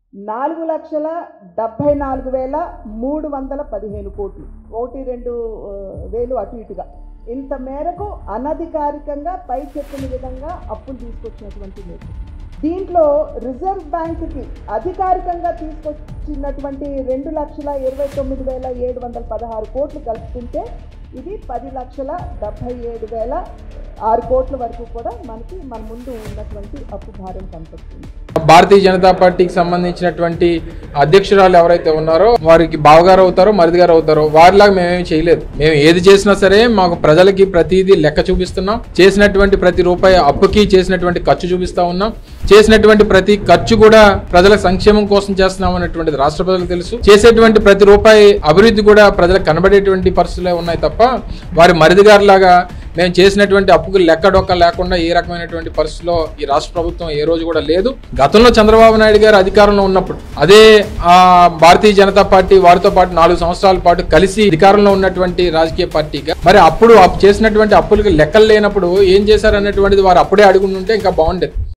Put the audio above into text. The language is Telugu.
నాలుగు లక్షల డెబ్భై నాలుగు వేల మూడు వందల పదిహేను కోట్లు ఒకటి రెండు ఆ, వేలు అటు ఇటుగా ఇంత మేరకు అనధికారికంగా పై చెప్పిన విధంగా అప్పులు తీసుకొచ్చినటువంటి మీరు దీంట్లో రిజర్వ్ బ్యాంకుకి అధికారికంగా తీసుకొచ్చినటువంటి రెండు లక్షల ఇరవై తొమ్మిది వేల ఏడు వందల పదహారు కోట్లు కలుపుకుంటే ఇది పది లక్షల డెబ్భై ఏడు వేల ఆరు కోట్ల వరకు కూడా మనకి మన ముందు ఉన్నటువంటి అప్పు భారం కనపడుతుంది భారతీయ జనతా పార్టీకి సంబంధించినటువంటి అధ్యక్షురాలు ఎవరైతే ఉన్నారో వారికి బావగారు అవుతారో మరిది గారు అవుతారో వారిలాగా మేమేమి చేయలేదు మేము ఏది చేసినా సరే మాకు ప్రజలకి ప్రతిదీ లెక్క చూపిస్తున్నాం చేసినటువంటి ప్రతి రూపాయి అప్పుకి చేసినటువంటి ఖర్చు చూపిస్తా ఉన్నాం చేసినటువంటి ప్రతి ఖర్చు కూడా ప్రజల సంక్షేమం కోసం చేస్తున్నాం అనేటువంటిది రాష్ట్ర ప్రజలకు తెలుసు చేసేటువంటి ప్రతి రూపాయి అభివృద్ధి కూడా ప్రజలకు కనబడేటువంటి పరిస్థితులే ఉన్నాయి తప్ప వారి మరిది గారిలాగా మేము చేసినటువంటి అప్పుకు లెక్కడొక్క లేకుండా ఏ రకమైనటువంటి పరిస్థితిలో ఈ రాష్ట్ర ప్రభుత్వం ఏ రోజు కూడా లేదు గతంలో చంద్రబాబు నాయుడు గారు అధికారంలో ఉన్నప్పుడు అదే ఆ భారతీయ జనతా పార్టీ వారితో పాటు నాలుగు సంవత్సరాల పాటు కలిసి అధికారంలో ఉన్నటువంటి రాజకీయ పార్టీగా మరి అప్పుడు అప్పు చేసినటువంటి అప్పులకి లెక్కలు లేనప్పుడు ఏం చేశారనేటువంటిది వారు అప్పుడే అడుగుంటుంటే ఇంకా బాగుండేది